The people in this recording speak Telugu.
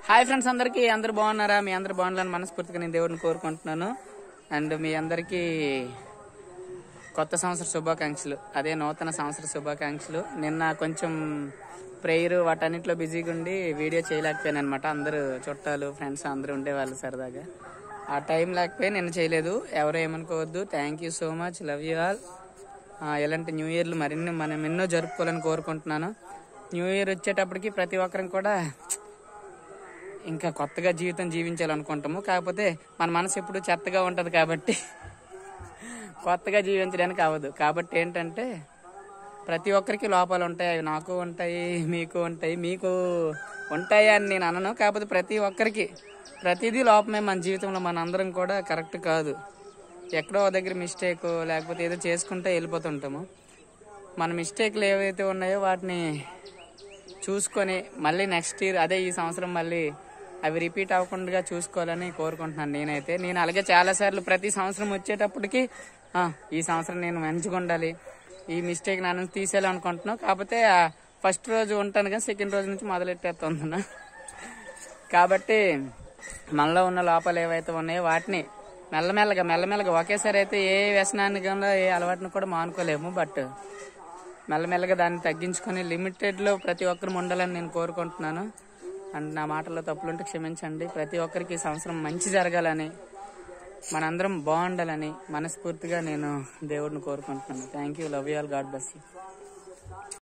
హాయ్ ఫ్రెండ్స్ అందరికీ అందరు బాగున్నారా మీ అందరు బాగున్నారని మనస్ఫూర్తిగా నేను దేవుడిని కోరుకుంటున్నాను అండ్ మీ అందరికీ కొత్త సంవత్సర శుభాకాంక్షలు అదే నూతన సంవత్సర శుభాకాంక్షలు నిన్న కొంచెం ప్రేయర్ వాటన్నిటిలో బిజీగా ఉండి వీడియో చేయలేకపోయాను అనమాట అందరూ చుట్టాలు ఫ్రెండ్స్ అందరూ ఉండేవాళ్ళు సరదాగా ఆ టైం లేకపోయి నిన్న చేయలేదు ఎవరు ఏమనుకోవద్దు thank you so much love you all ఇలాంటి న్యూ ఇయర్లు మరిన్ని మనం ఎన్నో జరుపుకోవాలని కోరుకుంటున్నాను న్యూ ఇయర్ వచ్చేటప్పటికి ప్రతి ఒక్కరం కూడా ఇంకా కొత్తగా జీవితం జీవించాలనుకుంటాము కాకపోతే మన మనసు ఎప్పుడు చెత్తగా ఉంటది కాబట్టి కొత్తగా జీవించడానికి అవ్వదు కాబట్టి ఏంటంటే ప్రతి ఒక్కరికి లోపాలు ఉంటాయి అవి నాకు ఉంటాయి మీకు ఉంటాయి మీకు ఉంటాయి అని నేను అనను కాకపోతే ప్రతి ఒక్కరికి ప్రతిదీ లోపమే మన జీవితంలో మన అందరం కూడా కరెక్ట్ కాదు ఎక్కడో ఒక దగ్గర మిస్టేక్ లేకపోతే ఏదో చేసుకుంటే వెళ్ళిపోతుంటాము మన మిస్టేక్లు ఏవైతే ఉన్నాయో వాటిని చూసుకొని మళ్ళీ నెక్స్ట్ ఇయర్ అదే ఈ సంవత్సరం మళ్ళీ అవి రిపీట్ అవ్వకుండా చూసుకోవాలని కోరుకుంటున్నాను నేనైతే నేను అలాగే చాలా సార్లు ప్రతి సంవత్సరం వచ్చేటప్పటికి "ఆ, ఈ సంవత్సరం నేను మంచిగా ఉండాలి ఈ మిస్టేక్ నన్ను తీసేయాలనుకుంటున్నాను కాకపోతే ఫస్ట్ రోజు ఉంటాను కానీ సెకండ్ రోజు నుంచి మొదలెట్టేస్తున్నా కాబట్టి మనలో ఉన్న లోపాలు ఏవైతే ఉన్నాయో వాటిని మెల్లమెల్లగా మెల్లమెల్లగా ఒకేసారి అయితే ఏ వ్యసనాన్ని కానీ ఏ అలవాటుని కూడా మానుకోలేము బట్ మెల్లమెల్లగా దాన్ని తగ్గించుకొని లిమిటెడ్లో ప్రతి ఒక్కరు ఉండాలని నేను కోరుకుంటున్నాను అండ్ నా మాటల్లో తప్పులుంటే క్షమించండి ప్రతి ఒక్కరికి ఈ సంవత్సరం మంచి జరగాలని మనందరం బాగుండాలని మనస్ఫూర్తిగా నేను దేవుడిని కోరుకుంటున్నాను thank you love you all god bless you